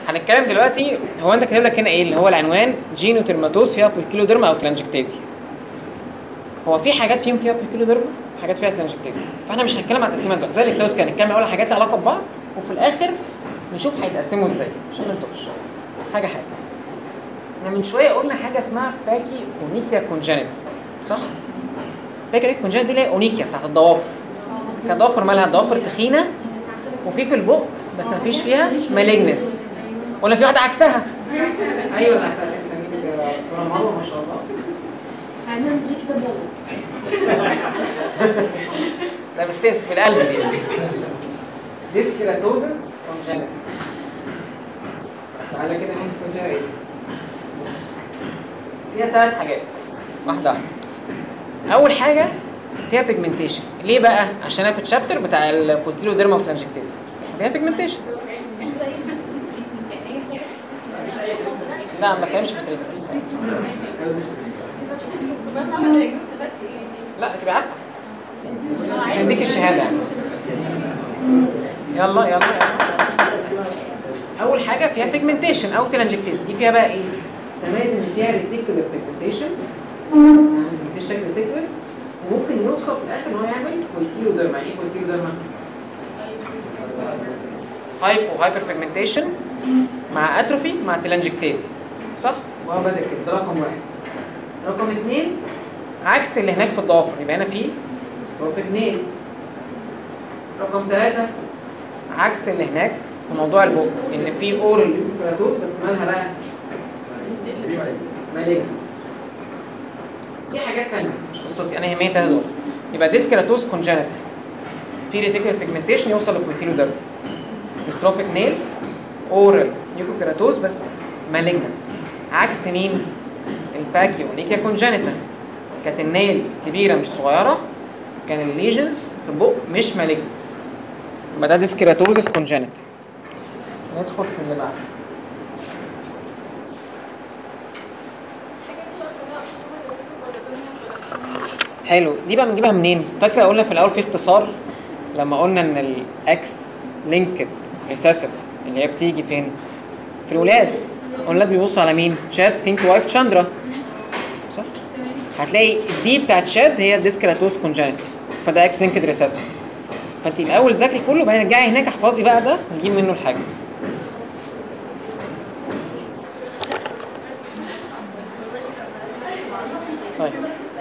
هنتكلم دلوقتي هو انت كاتب لك هنا ايه اللي هو العنوان جينوترماتوز فيها بويكيلوديرما او تلانجكتازي هو في حاجات فيهم فيها بويكيلوديرما حاجات فيها تلانجكتازي فاحنا مش هنتكلم عن التقسيمات دلوقتي زي الكلاوس كان نتكلم اول حاجات لها علاقه ببعض وفي الاخر نشوف هيتقسموا ازاي عشان ما نتوهش حاجه حاجه احنا من شويه قلنا حاجه اسمها باكي اونيكيا كونجنت صح باكي اونيكيا كونجنت دي اللي هي اونيكيا بتاعت الضوافر كانت ضوافر مالها ضوافر تخينه وفي في البق بس ما فيش فيها مالجنس ولا في واحده عكسها ايوه اللي عكسها تسلم ايدك يا دكتوره مروه ما شاء الله هنعمل كده بابا ده بالسنس بالقلب دي ديسكيراتوزس كونجنت تعالى كده نمسك فيها ايه فيها ثلاث حاجات واحده واحده اول حاجه فيها بيجمنتيشن ليه بقى عشان انا في الشابتر بتاع البوكيلوديرما وتلانجكتيز فيها بيجمنتيشن لا ما بتكلمش في تريتمنت لا تبقى عارفه عشان اديك الشهاده يعني يلا يلا يلا اول حاجه فيها بيجمنتيشن او تلانجكتيز دي فيها بقى ايه تميز ان فيها ريتيكولر بيجمنتيشن يعني شكل ريتيكولر وممكن يوصل في الاخر ان هو يعمل بولكيلوديرما يعني ايه بولكيلوديرما هايبو هايبر بيجمنتيشن مع اتروفي مع تلانجكتيز صح وهو بدا كده ده رقم واحد رقم اثنين عكس اللي هناك في الضوافر يبقى هنا في ستروفيك نيل رقم ثلاثة عكس اللي هناك في موضوع البق ان في اورال ليوكوكراتوس بس مالها بقى مالجنت في حاجات تانية مش قصتي انا يهمني تلاتة دول يبقى ديسكراتوس كونجنتال في ريتيكولار بيجمنتيشن يوصل لبويكيلو درب ديستروفيك نيل اورال ليوكوكراتوس بس مالجنت عكس مين الباكيو نيكيا كونجنتال كانت النيلز كبيره مش صغيره كان الليجنز في البق مش مالجنت يبقى ده ديسكراتوزس كونجنتال ندخل في اللي بعده حلو دي بقى بنجيبها منين؟ فاكره قلنا في الاول في اختصار لما قلنا ان الاكس لينكد ريسيسيف اللي هي بتيجي فين؟ في الولاد الولاد بيبصوا على مين؟ شاد سكينك وايف تشاندرا صح؟ هتلاقي الدي بتاعت شاد هي الديسكراتوس كونجنتال فده اكس لينكد ريسيسيف فانت الاول ذاكري كله بعدين ارجعي هناك احفظي بقى ده ونجيب منه الحاجه طيب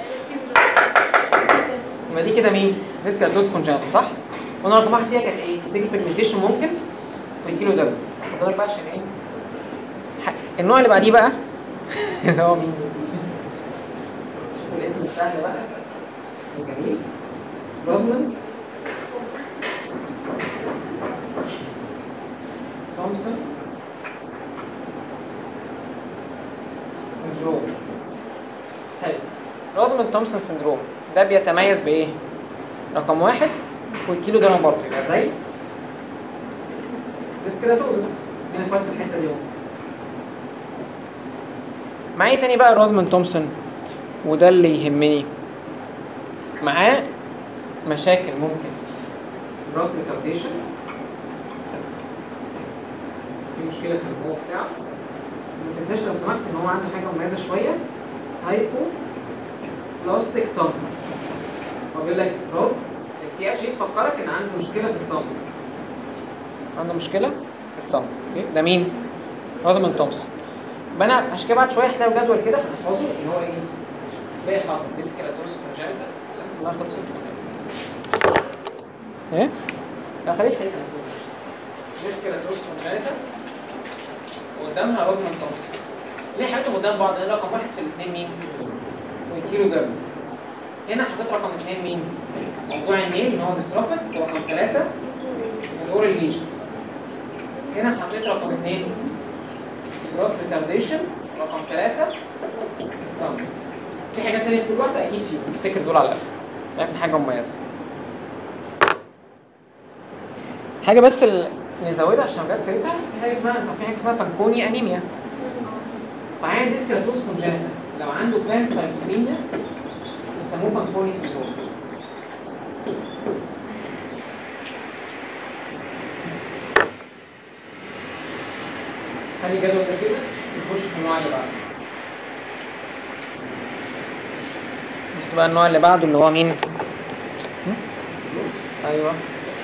يبقى دي كده مين؟ ديسكراتوس كونجنتال صح؟ قلنا رقم واحد فيها كانت ايه؟ بتيجي بيجمنتيشن ممكن ويجيله دم خد بالك بقى عشان ايه؟ ح- النوع اللي بعديه بقى اللي هو مين؟ شوف الاسم السهل بقى اسم جميل روبلند تومسون سندروم حلو روزموند تومسون سندروم ده بيتميز بايه؟ رقم واحد والكيلو ده برضه يبقى زي ديسكراتوزس دي اخوات في الحته دي اهو معايا تاني بقى روزموند تومسون وده اللي يهمني معاه مشاكل ممكن جراف ريتارديشن في مشكله في النمو بتاعه ما تنساش لو سمحت ان هو عنده حاجه مميزه شويه هايبو بلاستيك ثumb هو بيقول لك روث التي اتش تفكرك ان عنده مشكله في الثumb عنده مشكله في الثumb اوكي ده مين؟ روزموند تومسون يبقى انا عشان كده بعد شويه هتلاقوا جدول كده هنحفظه اللي هو ايه؟ تلاقي حاطط ديسكراتوس كونجنتا الله خلصت ايه؟ لا خليك خليك ديسكراتوس كونجنتا وقدامها روزموند تومسون ليه حاططهم قدام بعض؟ لان رقم واحد في الاثنين مين؟ والكيلو جرام هنا حطيت رقم اثنين مين؟ موضوع النيل اللي هو ديستروفيك ورقم ثلاثة الاورال ليجنز هنا حطيت رقم اثنين جروث ريتارديشن رقم ثلاثة الثumb. في حاجات تانية كل واحدة أكيد فيه بس افتكر دول على الأقل لكن حاجة مميزة حاجة بس اللي نزودها عشان جت سيرتها في حاجة اسمها في حاجة اسمها فانكوني أنيميا فعين ديسكراتوس كونجنتا لو عنده بانسايكليميا يسموه فانكوني سندروم خلي الجدول ده كده نخش في النوع اللي بعده بص بقى النوع اللي بعده اللي هو مين؟ هم؟ ايوه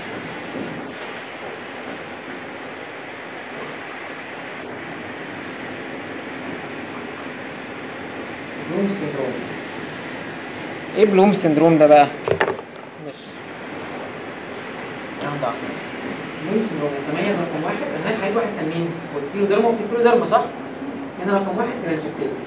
بلوم سيندروم ايه بلوم سيندروم ده بقى؟ بص واحدة واحدة بلوم سيندروم متميز رقم واحد هناك حاجة واحد كان مين؟ والكيلو ديرما والكيلو ديرما صح؟ هنا رقم واحد تلانجكتيزي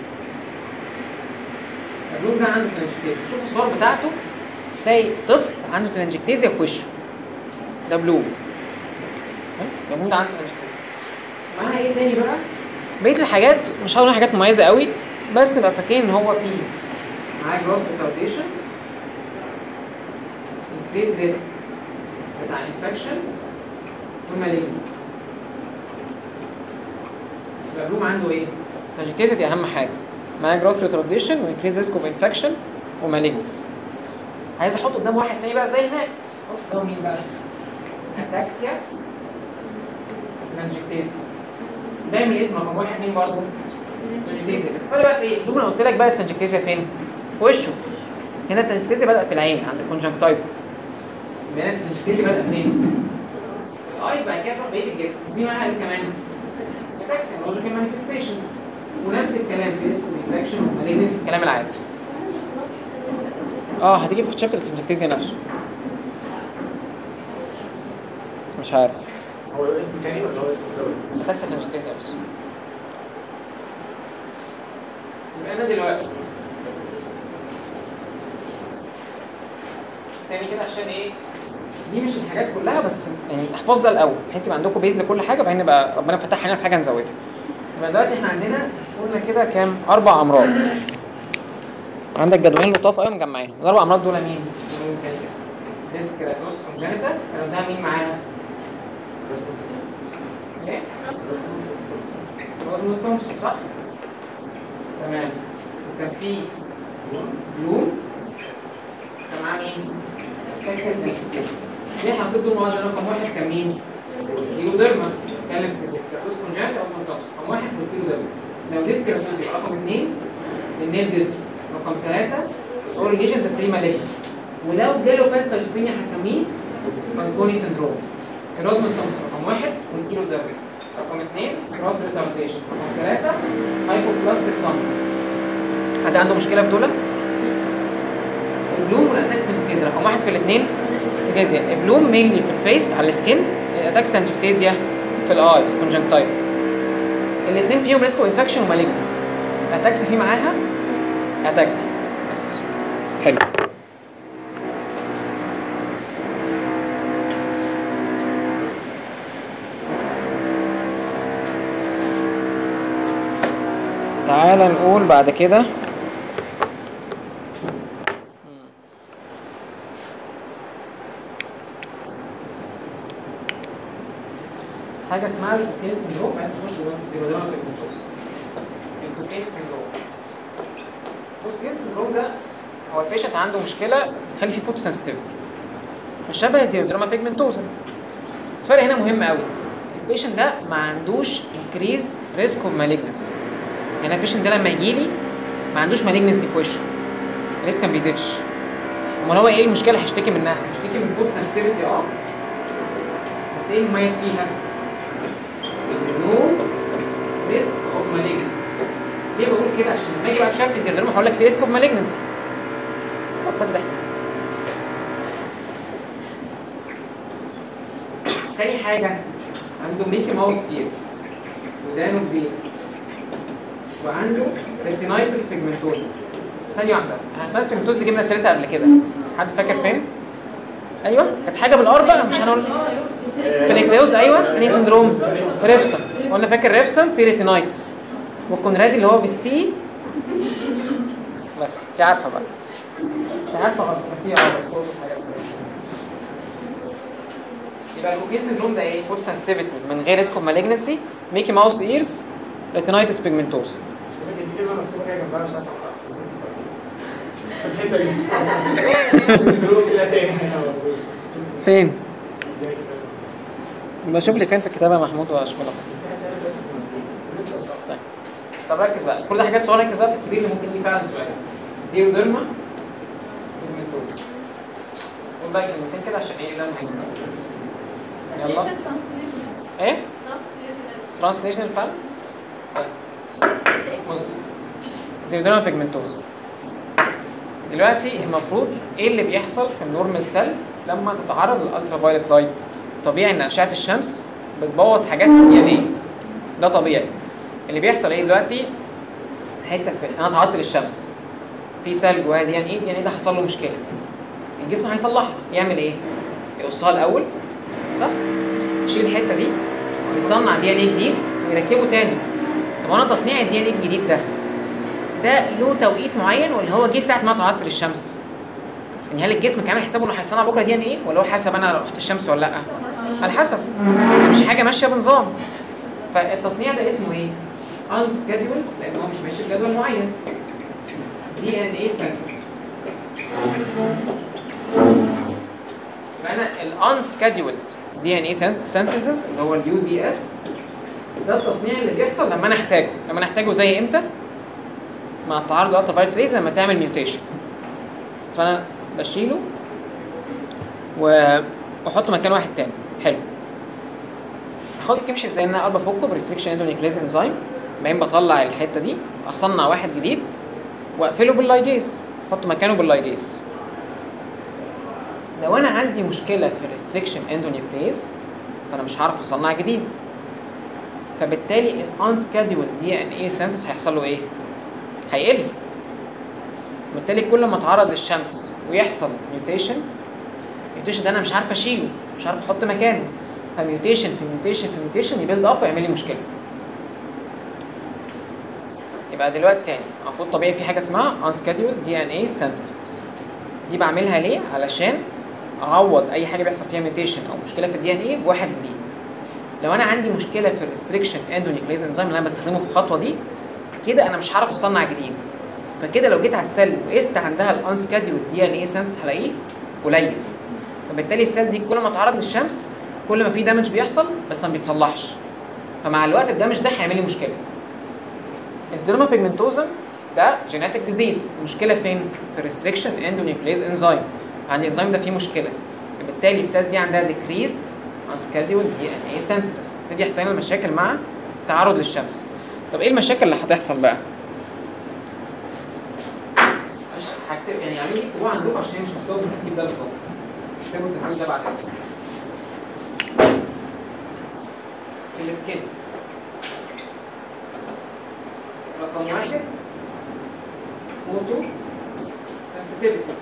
البلوم ده عنده تلانجكتيزي شوف الصور بتاعته تلاقي طفل عنده تلانجكتيزيا في وشه ده بلوم ها؟ البلوم ده عنده تلانجكتيزيا معاها ايه تاني بقى؟ بقية الحاجات مش هقول حاجات مميزة قوي بس نبقى فاكرين ان هو فيه معاه جروث ريتارديشن increase ريسك بتاع انفكشن والمالينس البلوم عنده ايه؟ تلانجكتيزيا دي اهم حاجة معاه جروث ريتارديشن وانكريز ريسك اوف انفكشن ومالينس عايز احط قدام واحد تاني بقى زي هناك احط قدام مين بقى؟ اتاكسيا لانجكتيزيا دايما الاسم رقم واحد مين برضه؟ تلانجكتيزيا بس فرق بقى في ايه؟ دوم انا قلت لك بقى التلانجكتيزيا فين؟ في وشه هنا التلانجكتيزيا بدأ في العين عند الكونجنكتيفا هنا التلانجكتيزيا بدأ فين؟ في الايز بعد كده تروح بقيه الجسم وفي معاها ايه كمان؟ اتاكسيا لوجيكال مانيفستيشنز ونفس الكلام في ريسك انفكشن ومالينس الكلام العادي اه هتيجي في شابتر التلانجكتيزيا نفسه مش عارف هو اسم تاني ولا هو اسم دولي؟ اتاكسيا تلانجكتيزيا بس يبقى انا دلوقتي تاني كده عشان ايه دي مش الحاجات كلها بس يعني احفظ ده الاول بحيث يبقى عندكم بيز لكل حاجه وبعدين نبقى ربنا فتح علينا في حاجه نزودها يبقى دلوقتي احنا عندنا قلنا كده كام اربع امراض عندك جدولين لطاف قوي مجمعينهم الاربع امراض دول مين؟ ديسك كيراتوس كونجنتا كانوا ده مين معاها؟ ايه؟ روزموند تومسون صح؟ تمام وكان في بلوم كان معاه مين؟ كاكسيت ليه حطيت دول مع بعض رقم واحد كان مين؟ كيلو ديرما اتكلم في الديسكاتوس كونجنتا او تومسون رقم واحد والكيلو ديرما لو ديسكاتوس يبقى رقم اثنين النيل ديسترو رقم ثلاثة اورال ليجنز بريما ليجن ولو جاله بانسايتوبينيا هسميه فانكوني سندروم الرودمان تومسون رقم واحد والكيلو ديرما رقم اثنين جروث ريتارديشن رقم ثلاثة هايبوبلاستيك فانك حد عنده مشكلة في دول؟ البلوم والاتاكس انجكتيزيا رقم واحد في الاثنين انجكتيزيا البلوم مينلي في الفيس على السكين الاتاكس انجكتيزيا في الايز كونجنكتيف الاثنين فيهم ريسك انفكشن ومالجنس الاتاكس في معاها اتاكسي بس حلو تعال نقول بعد كده حاجه اسمها الكوكين سندروم بعدين تخش جوه الزيرودرما بيجمنتوز الكوكين سندروم بص الكوكين سندروم ده هو البيشنت عنده مشكله بتخلي فيه فوتو سنسيتيفيتي فشبه الزيرودرما بيجمنتوزا بس فرق هنا مهم قوي البيشنت ده ما عندوش increased risk of malignancy يعني البيشنت ده لما يجي لي ما عندوش مالجنسي في وشه الريسك ما بيزيدش امال هو ايه المشكله هيشتكي منها هيشتكي من فود سنسيتيفيتي اه بس ايه المميز فيها نو ريسك اوف مالجنسي ليه بقول كده عشان لما اجي بعد شويه في الزيرودرما هقول لك في ريسك اوف مالجنسي بطل ضحك تاني حاجه عنده ميكي ماوس ايرز ودانه كبير وعنده ريتينايتس بيجمنتوزا ثانية واحدة احنا بيجمنتوزا دي جبنا سيرتها قبل كده حد فاكر فين؟ ايوه كانت حاجة بالار بقى مش هنقول في الاكتيوز ايوه انهي سندروم؟ ريفسون قلنا فاكر ريفسون في ريتينايتس والكونرادي اللي هو بالسي بس انت عارفة بقى انت عارفة غلط في اه بس كل حاجة يبقى الكوكين سندروم زي ايه؟ فود سنسيتيفيتي من غير ريسك اوف مالجنسي ميكي ماوس ايرز ريتينايتس بيجمنتوزا لكن في كلمه مكتوبه كده جنبها مش عارف في الحته دي الجروب كده تاني فين؟ بشوف لي فين في الكتابة يا محمود واشوف لك طيب طب ركز بقى كل ده حاجات صغيره ركز بقى في الكبير اللي ممكن يجي فعلا سؤال زيرو ديرما بيجمنتوز قول بقى كلمتين كده عشان ايه ده مهم يلا ايه ترانسليشنال فعلا طيب بص زيرو ديرما بيجمنتوز دلوقتي المفروض ايه اللي بيحصل في النورمال سيل لما تتعرض للالترا فايلت لايت طبيعي ان اشعه الشمس بتبوظ حاجات في الدي ان ايه ده طبيعي اللي بيحصل ايه دلوقتي حته في انا اتعرضت للشمس في سيل جواها دي ان ايه دي ان ايه ده حصل له مشكله الجسم هيصلحها يعمل ايه يقصها الاول صح يشيل الحته دي ويصنع دي ان ايه جديد ويركبه تاني طب انا تصنيع الدي ان ايه الجديد ده ده له توقيت معين ولا هو جه ساعه ما اتعرضت للشمس يعني هل الجسم كان عامل حسابه انه هيصنع بكره دي ان ايه ولا هو حسب انا رحت الشمس ولا لا على حسب مش حاجه ماشيه بنظام فالتصنيع ده اسمه ايه unscheduled لان هو مش ماشي بجدول معين دي ان ايه synthesis يبقى انا ال unscheduled دي ان ايه synthesis اللي هو اليو دي اس ده التصنيع اللي بيحصل لما انا احتاجه لما انا احتاجه زي امتى مع التعرض لالترا فايلت ريز لما تعمل ميوتيشن فانا بشيله و- واحط مكان واحد تاني حلو الخط تمشي ازاي ان انا اول بفكه بريستريكشن اندونيكليز انزيم بعدين بطلع الحته دي اصنع واحد جديد واقفله باللايجيز احط مكانه باللايجيز لو انا عندي مشكله في الريستريكشن اندونيكليز فانا مش هعرف اصنع جديد فبالتالي الانسكادول دي ان ايه سينثيس هيحصل له ايه هيقل وبالتالي كل ما اتعرض للشمس ويحصل ميوتيشن الميوتيشن ده انا مش عارف اشيله مش عارف احط مكانه فميوتيشن في ميوتيشن في ميوتيشن يبيلد اب ويعمل لي مشكله يبقى دلوقتي تاني المفروض طبيعي في حاجه اسمها unscheduled DNA synthesis دي بعملها ليه علشان اعوض اي حاجه بيحصل فيها ميوتيشن او مشكله في الدي ان ايه بواحد جديد لو انا عندي مشكله في الريستريكشن اندونيكليز انزيم اللي انا بستخدمه في الخطوه دي كده انا مش هعرف اصنع جديد فكده لو جيت على السيل وقست عندها الانسكاديول دي ان ايه سنس هلاقيه قليل فبالتالي السيل دي كل ما اتعرض للشمس كل ما في دامج بيحصل بس ما بيتصلحش فمع الوقت الدامج ده هيعمل لي مشكله الزيروما بيجمنتوزم ده جينيتك ديزيز المشكله فين في الريستريكشن اندونيكليز انزيم عندي الانزيم ده فيه مشكله فبالتالي السيلز دي عندها ديكريزد unscheduled دي ان ايه سينثيسيس تبتدي يحصل لنا مشاكل مع التعرض للشمس طب ايه المشاكل اللي هتحصل بقى مش هكتب يعني عاملين اكتبوها عندكم عشان مش مكتوب الترتيب ده بالظبط اكتبوا الترتيب ده بعد اذنكم السكين رقم واحد فوتو سنسيتيفيتي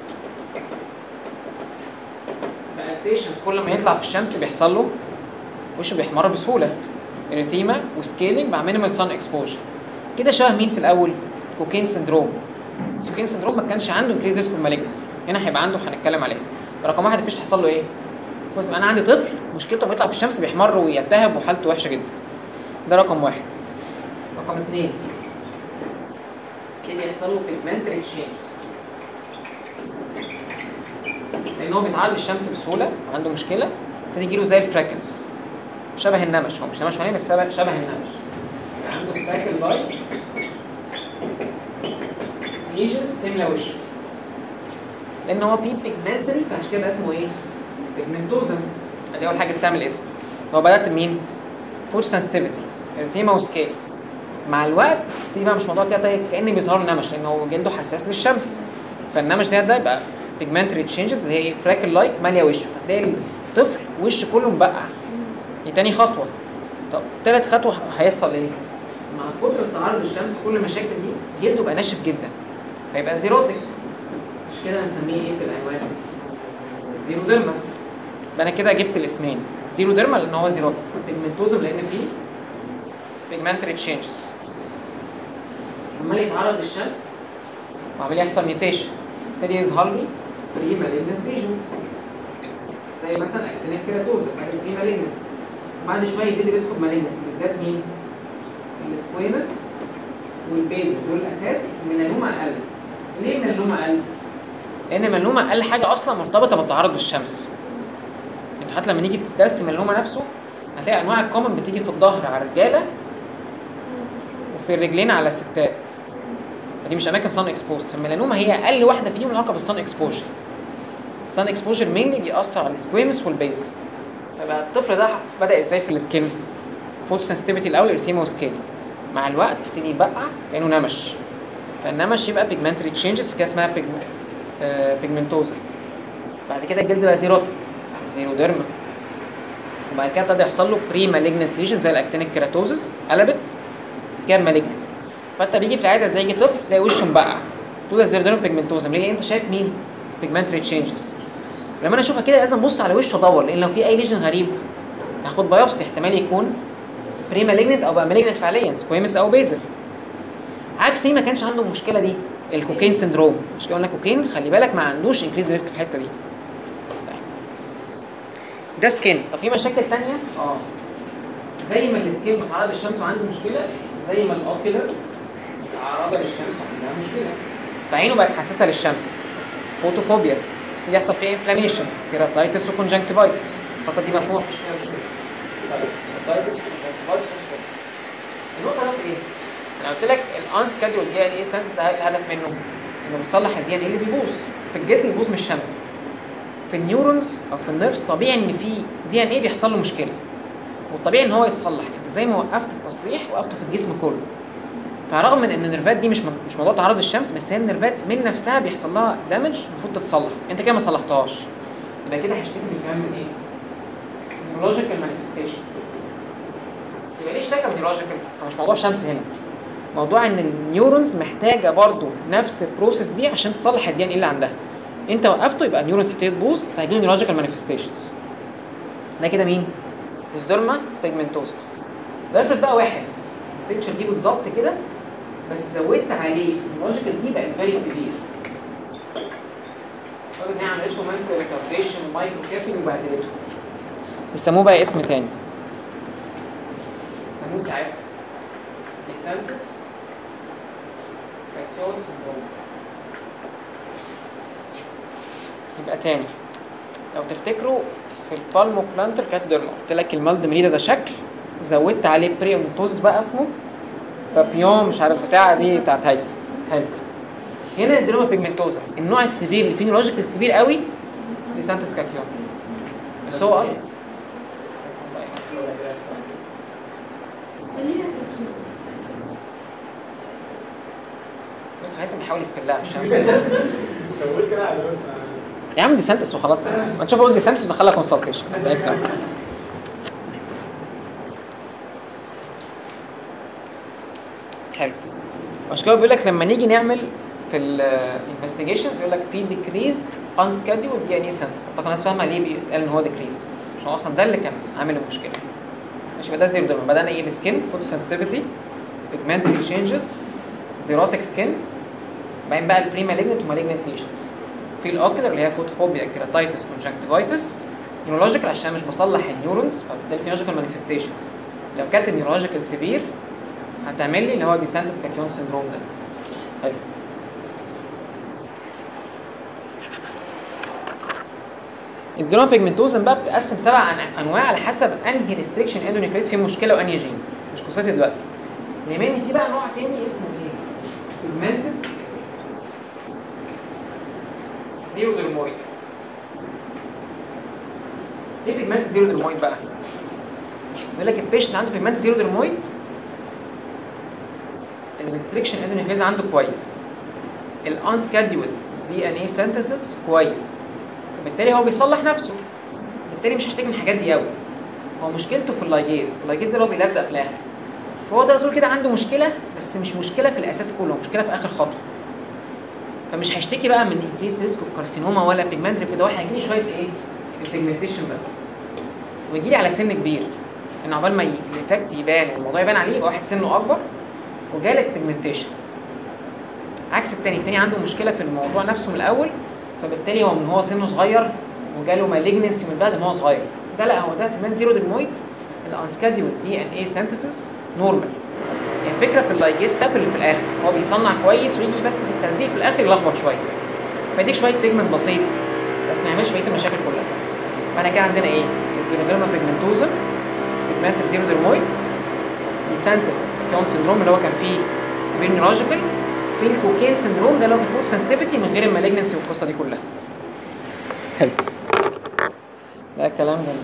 فالبيشنت كل ما يطلع في الشمس بيحصل له وشه بيحمر بسهوله اريثيما وسكيلينج مع مينيمال سان اكسبوجر كده شبه مين في الاول كوكين سندروم كوكين سندروم ما كانش عنده انكريز ريسك مالجنس هنا هيبقى عنده هنتكلم عليه رقم واحد البيشنت حصل له ايه بص انا عندي طفل مشكلته بيطلع في الشمس بيحمر ويلتهب وحالته وحشه جدا ده رقم واحد رقم اثنين كده يحصل له pigmentary changes لان هو بيتعرض للشمس بسهوله وعنده مشكله ابتدي يجيله زي الفراكلز شبه النمش هو مش نمش معناه بس شبه شبه النمش يعني عنده فراكل لايك ليجنز تملى وشه لان هو فيه بيجمنتري فعشان كده اسمه ايه؟ بيجمنتوزم ادي اول حاجه بتعمل اسم هو بدات بمين؟ فوت سنسيتيفيتي اريثيما وسكيل مع الوقت تيجي بقى مش موضوع كده طيب كان بيظهر له نمش لان هو جلده حساس للشمس فالنمش ده ده يبقى بيجمنتري تشينجز اللي هي ايه فراكل لايك ماليه وشه هتلاقي الطفل وشه كله مبقع دي تاني خطوه طب تالت خطوه هيحصل ايه؟ مع كتر التعرض للشمس كل المشاكل دي جلده بقى ناشف جدا فيبقى زيروتك مش كده بنسميه ايه في العنوان؟ زيرو ديرما يبقى انا كده جبت الاسمين زيرو ديرما لان هو زيروتك بيجمنتوزم لان فيه بيجمنتري تشينجز عمال يتعرض للشمس وعمال يحصل ميوتيشن ابتدي يظهر لي بري مالجنت ليجنز زي مثلا اكتينيك كيراتوزا بعد بري مالجنت وبعد شويه يزيد الريسك اوف مالجنس بالذات مين؟ السكويمس والبيزل دول الاساس ميلانوما اقل ليه ميلانوما اقل؟ لان ميلانوما اقل حاجه اصلا مرتبطه بالتعرض للشمس انتوا حتى لما نيجي في درس الميلانوما نفسه هتلاقي انواع الكومن بتيجي في الظهر على الرجاله في الرجلين على الستات فدي مش اماكن صن اكسبوز فالميلانوما هي اقل واحده فيهم علاقه بالصن اكسبوجر الصن اكسبوجر مينلي بيأثر على السكويمس والبيزل فبقى الطفل ده بدا ازاي في السكين فوتو سنسيتيفيتي الاول ارثيما وسكيلينج مع الوقت يبتدي يبقع كانه نمش فالنمش يبقى بيجمنتري تشينجز كده اسمها بيجمنتوزا بعد كده الجلد بقى زيروتك زيروديرما وبعد كده ابتدى يحصل له بري مالجنت ليجن زي الاكتينيك كيراتوزس قلبت كان مالجنس فانت بيجي في العاده زي يجي طفل تلاقي وشه مبقع تقول ده زيروديرما بيجمنتوزا ليه انت شايف مين بيجمنتري تشينجز لما انا اشوفها كده لازم ابص على وشه ادور لان لو في اي ليجن غريب هاخد بايوبسي احتمال يكون بري مالجنت او بقى مالجنت فعليا سكويمس او بيزل عكس مين ما كانش عنده المشكله دي الكوكين سندروم مش كده قلنا كوكين خلي بالك ما عندوش انكريز ريسك في الحته دي طيب. ده سكين طب في مشاكل تانية اه زي ما السكين متعرض للشمس وعنده مشكله زي ما الاوكيلر متعرضه للشمس وعندها مشكله فعينه بقت حساسه للشمس فوتوفوبيا يحصل فيه انفلاميشن كيراتايتس وكونجنكتيفايتس اعتقد دي مفهومه مفيش فيها مشكله طيب كيراتايتس وكونجنكتيفايتس مش مشكله النقطه بقى في ايه؟ انا قلت لك الانسكادول دي ان ايه سنسز الهدف منه انه بيصلح الدي ان ايه اللي بيبوظ في الجلد اللي بيبوظ من الشمس في النيورونز او في النيرفز طبيعي ان في دي ان ايه بيحصل له مشكله والطبيعي ان هو يتصلح انت زي ما وقفت التصليح وقفته في الجسم كله فرغم من ان النيرفات دي مش مش موضوع تعرض للشمس بس هي النيرفات من نفسها بيحصل لها دامج المفروض تتصلح انت كده ما صلحتهاش يبقى كده هشتكي من كمان من ايه؟ نيورولوجيكال مانيفستيشنز يبقى ليه اشتكى من نيورولوجيكال؟ هو مش موضوع الشمس هنا موضوع ان النيورونز محتاجه برضو نفس البروسيس دي عشان تصلح الدي ان اللي عندها انت وقفته يبقى النيورونز هتبتدي تبوظ فهيجي له نيورولوجيكال مانيفستيشنز ده كده مين؟ اسدرما بيجمنتوزا ده افرض بقى واحد البيكتشر دي بالظبط كده بس زودت عليه النيورولوجيكال دي بقت فيري سيفير قالوا ان هي عملت له منتال ريتارديشن ومايكرو كافين وبهدلته بيسموه بقى اسم تاني بيسموه ساعات ليسانتس كاكيول سندروم يبقى تاني لو تفتكروا في البالمو بلانتر كانت ديرما قلت لك المالد مريدة ده شكل زودت عليه بريونتوز بقى اسمه بابيون مش عارف بتاع دي بتاعت هيثم حلو هنا الديرما بيجمنتوزا النوع السيفير اللي فيه نيورولوجيكال السيفير قوي ليسانتس كاكيون بس هو اصلا خلينا تركيا بص هيثم بيحاول يسبلها مش عارف طب قول كده على بس يا عم دي سانتس وخلاص ما نشوف اقول دي سانتس ودخلها كونسلتيشن حلو عشان كده بيقول لك لما نيجي نعمل في الانفستيجيشنز يقول لك في ديكريزد ان سكادول دي ان اي سنتس طبعا الناس فاهمه ليه بيتقال ان هو ديكريزد عشان اصلا ده اللي كان عامل المشكله ماشي يبقى ده زيرو دول بدانا ايه بسكين فوتو سنسيتيفيتي بيجمنتري تشينجز زيروتك سكين بعدين بقى البري مالجنت ومالجنت ليشنز في الاوكلر اللي هي فوتوفوبيا كيراتايتس كونجكتيفايتس نيورولوجيكال عشان مش بصلح النيورونز فبالتالي في نيورولوجيكال مانيفستيشنز لو كانت النيورولوجيكال سيفير هتعمل لي اللي هو ديسانتس كاكيون سيندروم ده حلو الزدرما بيجمنتوزن بقى بتقسم سبع أن- انواع على حسب انهي ريستريكشن اندونيكليس فيه مشكله وانهي جين مش قصتي دلوقتي المهم في بقى نوع تاني اسمه ايه؟ بيجمنتد زيرو درمويد ايه بيجمنت زيرو درمويد بقى؟ بيقول لك البيشنت عنده بيجمنت زيرو درمويد الريستريكشن اندونيكليز عنده كويس الانسكادولد دي ان اي سينثيسيس كويس فبالتالي هو بيصلح نفسه بالتالي مش هيشتكي من الحاجات دي قوي هو مشكلته في اللايجيز اللايجيز ده اللي هو بيلزق في الاخر فهو تقدر تقول كده عنده مشكله بس مش مشكله في الاساس كله مشكله في اخر خطوه فمش هيشتكي بقى من انكريس ريسك اوف كارسينوما ولا بيجمنتري كده هو هيجي لي شويه ايه البيجمنتيشن بس ويجي لي على سن كبير ان عقبال ما ي- الايفكت يبان والموضوع يبان عليه يبقى واحد سنه اكبر وجالك بيجمنتيشن عكس التاني التاني عنده مشكله في الموضوع نفسه من الاول فبالتالي هو من هو سنه صغير وجاله مالجنسي من بعد ما هو صغير ده لا هو ده كمان زيرو درمويد الانسكاديول دي ان اي سينثيسيس نورمال هي الفكره في اللايجيز تاب اللي في الاخر هو بيصنع كويس ويجي بس في التلزيق في الاخر يلخبط شويه فيديك شويه بيجمنت بسيط بس ما يعملش بقيه المشاكل كلها فاحنا كده عندنا ايه؟ اسديروديرما بيجمنتوزا بيجمنتد زيرو درمويد لسانتس كون سندروم اللي هو كان فيه سبير نيوروجيكال في الكوكين سندروم ده اللي هو كان فيه سنسيتيفيتي من غير المالجنسي والقصه دي كلها حلو ده الكلام ده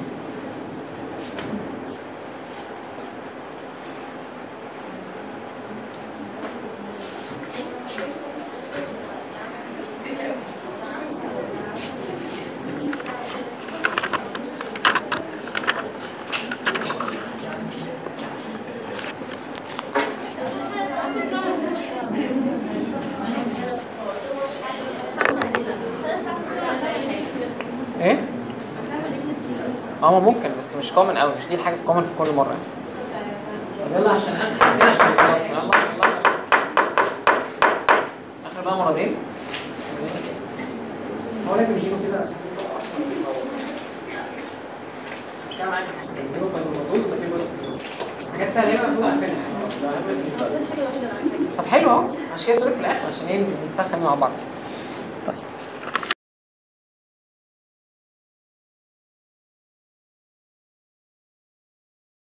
ايه؟ اه ما ممكن بس مش كومن قوي مش دي الحاجه الكومن في كل مره يعني طب يلا عشان اخر حاجتين عشان خلاص يلا يلا اخر بقى مرضين هو لازم يجيبوا كده كام عايز يجيبوا في الموضوع وتجيبوا حاجات سهله هنا المفروض عارفينها طب حلو اهو عشان كده سؤالك في الاخر عشان ايه نسخن مع بعض